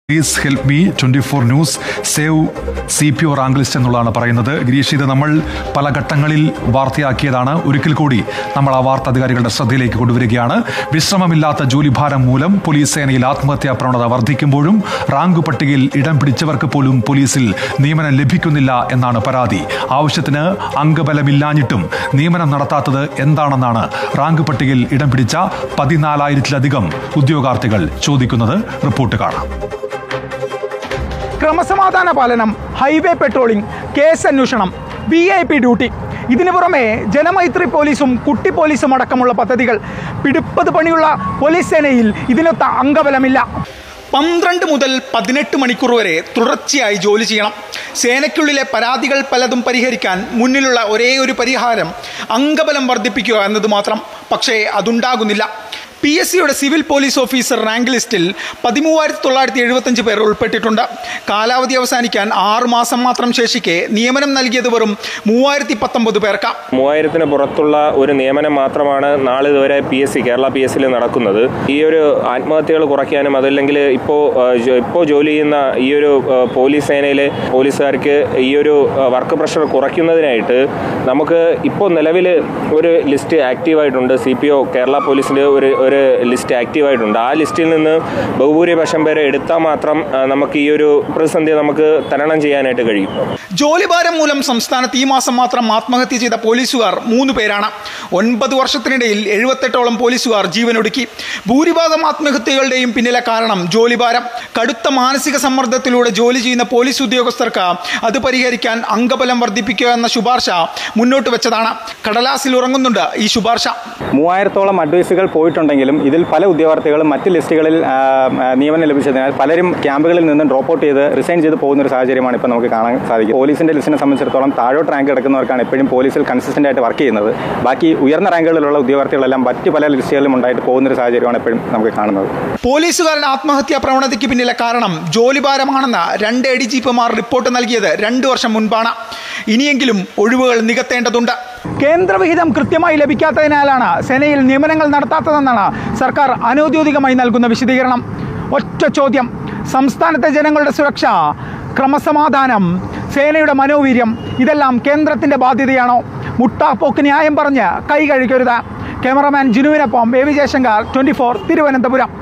please help me twenty four news save C P O rank list എന്നുള്ളതാണ് പറയുന്നത് ഗിരീഷ് ഇത് നമ്മൾ പല ഘട്ടങ്ങളിൽ വാർത്തയാക്കിയതാണ് ഒരിക്കൽ കൂടി നമ്മൾ ആ വാർത്ത അധികാരികളുടെ ശ്രദ്ധയിലേക്ക് കൊണ്ടുവരികയാണ് വിശ്രമമില്ലാത്ത ജോലിഭാരം മൂലം പോലീസ് സേനയിൽ ആത്മഹത്യാ പ്രവണത വർദ്ധിക്കുമ്പോഴും റാങ്ക് പട്ടികയിൽ ഇടം പിടിച്ചവർക്ക് പോലും പോലീസിൽ നിയമനം ലഭിക്കുന്നില്ല എന്നാണ് പരാതി ആവശ്യത്തിന് അംഗബലമില്ലാഞ്ഞിട്ടും നിയമനം നടത്താത്തത് എന്താണെന്നാണ് റാങ്ക് പട്ടികയിൽ ഇടം പിടിച്ച പതിനാലായിരത്തിലധികം ഉദ്യോഗാർത്ഥികൾ ചോദിക്കുന്നത് റിപ്പോർട്ട് കാണാം ക്രമസമാധാന പാലനം ഹൈവേ പെട്രോളിംഗ് കേസ് അന്വേഷണം വി ഐ പി ഡ്യൂട്ടി ഇതിനു പുറമെ ജനമൈത്രി പോലീസും കുട്ടി പോലീസും അടക്കമുള്ള പദ്ധതികൾ പിടിപ്പത് പണിയുള്ള പോലീസ് സേനയിൽ ഇതിനൊത്ത അംഗബലമില്ല പന്ത്രണ്ട് മുതൽ പതിനെട്ട് മണിക്കൂർ വരെ തുടർച്ചയായി ജോലി ചെയ്യണം സേനയ്ക്കുള്ളിലെ പരാതികൾ പലതും പരിഹരിക്കാൻ മുന്നിലുള്ള ഒരേ ഒരു പരിഹാരം അംഗബലം വർദ്ധിപ്പിക്കുക എന്നത് മാത്രം പക്ഷേ അതുണ്ടാകുന്നില്ല പി എസ് സിയുടെ സിവിൽ പോലീസ് ഓഫീസർ റാങ്ക് ലിസ്റ്റിൽ പതിമൂവായിരത്തി തൊള്ളായിരത്തി എഴുപത്തഞ്ച് പേർ ഉൾപ്പെട്ടിട്ടുണ്ട് കാലാവധി അവസാനിക്കാൻ ആറ് മാസം മാത്രം ശേഷിക്കെ നിയമനം നൽകിയത് വെറും മൂവായിരത്തി പത്തൊമ്പത് പേർക്ക് മൂവായിരത്തിന് പുറത്തുള്ള ഒരു നിയമനം മാത്രമാണ് നാളിതുവരെ P S C Kerala P S സിയിൽ നടക്കുന്നത് ഈ ഒരു ആത്മഹത്യകൾ കുറയ്ക്കാനും അതല്ലെങ്കിൽ ഇപ്പോൾ ഇപ്പോൾ ജോലി ചെയ്യുന്ന ഈ ഒരു ആ, പോലീസ് സേനയിലെ പോലീസുകാർക്ക് ഈ ഒരു ആ, വർക്ക് പ്രഷർ കുറയ്ക്കുന്നതിനായിട്ട് നമുക്ക് ഇപ്പോൾ നിലവിൽ ഒരു ലിസ്റ്റ് ആക്റ്റീവായിട്ടുണ്ട് സി പി ഒ കേരള പോലീസിൻ്റെ ഒരു ഒരു ലിസ്റ്റ് ആക്റ്റീവായിട്ടുണ്ട് ആ ലിസ്റ്റിൽ നിന്ന് ബഹുഭൂരിപക്ഷം പേരെ എടുത്താൽ മാത്രം ആ, നമുക്ക് ഈ ഒരു പ്രതിസന്ധി നമുക്ക് തരണം ചെയ്യാനായിട്ട് കഴിയും ജോലിഭാരം മൂലം സംസ്ഥാനത്ത് ഈ മാസം മാത്രം ആത്മഹത്യ ചെയ്ത പോലീസുകാർ മൂന്ന് പേരാണ് ഒൻപത് വർഷത്തിനിടയിൽ എഴുപത്തെട്ടോളം പോലീസുകാർ ജീവനൊടുക്കി ഭൂരിഭാഗം ആത്മഹത്യകളുടെയും പിന്നിലെ കാരണം ജോലിഭാരം കടുത്ത മാനസിക സമ്മർദ്ദത്തിലൂടെ ജോലി ചെയ്യുന്ന പോലീസ് ഉദ്യോഗസ്ഥർക്ക് അത് പരിഹരിക്കാൻ അംഗബലം വർദ്ധിപ്പിക്കുക എന്ന ശുപാർശ മുന്നോട്ട് വെച്ചതാണ് കടലാസിൽ ഉറങ്ങുന്നുണ്ട് ഈ ശുപാർശ മൂവായിരത്തോളം അഡ്വൈസുകൾ പോയിട്ടുണ്ടെങ്കിലും ഇതിൽ പല ഉദ്യോഗാർത്ഥികളും മറ്റ് ലിസ്റ്റുകളിൽ ആ, ആ, നിയമനം ലഭിച്ചതിനാൽ പലരും ക്യാമ്പുകളിൽ നിന്ന് ഡ്രോപ്പ് ഔട്ട് ചെയ്ത് റിസൈൻ ചെയ്ത് പോകുന്ന ഒരു സാഹചര്യമാണ് ഇപ്പോൾ നമുക്ക് കാണാൻ സാധിക്കും പോലീസിന്റെ ലിസ്റ്റിനെ സംബന്ധിച്ചിടത്തോളം താഴോട്ട് റാങ്ക് കിടക്കുന്നവർക്കാണ് എപ്പോഴും പോലീസിൽ കൺസിസ്റ്റന്റ് ആയിട്ട് വർക്ക് ചെയ്യുന്നത് ബാക്കി ഉയർന്ന റാങ്കുകളിലുള്ള ഉദ്യോഗാർത്ഥികളെല്ലാം മറ്റ് പല ലിസ്റ്റുകളിലും ഉണ്ടായിട്ട് പോകുന്ന ഒരു സാഹചര്യമാണ് എപ്പോഴും നമുക്ക് കാണുന്നത് പോലീസുകാരുടെ ആത്മഹത്യാ പ്രവണതയ്ക്ക് പിന്നിലെ കാരണം ജോലിഭാരമാണെന്ന് രണ്ട് എ ഡി ജി പിമാർ റിപ്പോർട്ട് നൽകിയത് രണ്ടു വർഷം മുൻപാണ് ഇനിയെങ്കിലും ഒഴിവുകൾ നികത്തേണ്ടതുണ്ട് കേന്ദ്രവിഹിതം കൃത്യമായി ലഭിക്കാത്തതിനാലാണ് സേനയിൽ നിയമനങ്ങൾ നടത്താത്തതെന്നാണ് സർക്കാർ അനൗദ്യോഗികമായി നൽകുന്ന വിശദീകരണം ഒറ്റ ചോദ്യം സംസ്ഥാനത്തെ ജനങ്ങളുടെ സുരക്ഷ ക്രമസമാധാനം സേനയുടെ മനോവീര്യം ഇതെല്ലാം കേന്ദ്രത്തിൻ്റെ ബാധ്യതയാണോ മുട്ടാപ്പോക്ക് ന്യായം പറഞ്ഞ് കൈ കഴിക്കരുത് ക്യാമറമാൻ ജിനുവിനൊപ്പം A V Jayasankar twenty four Thiruvananthapuram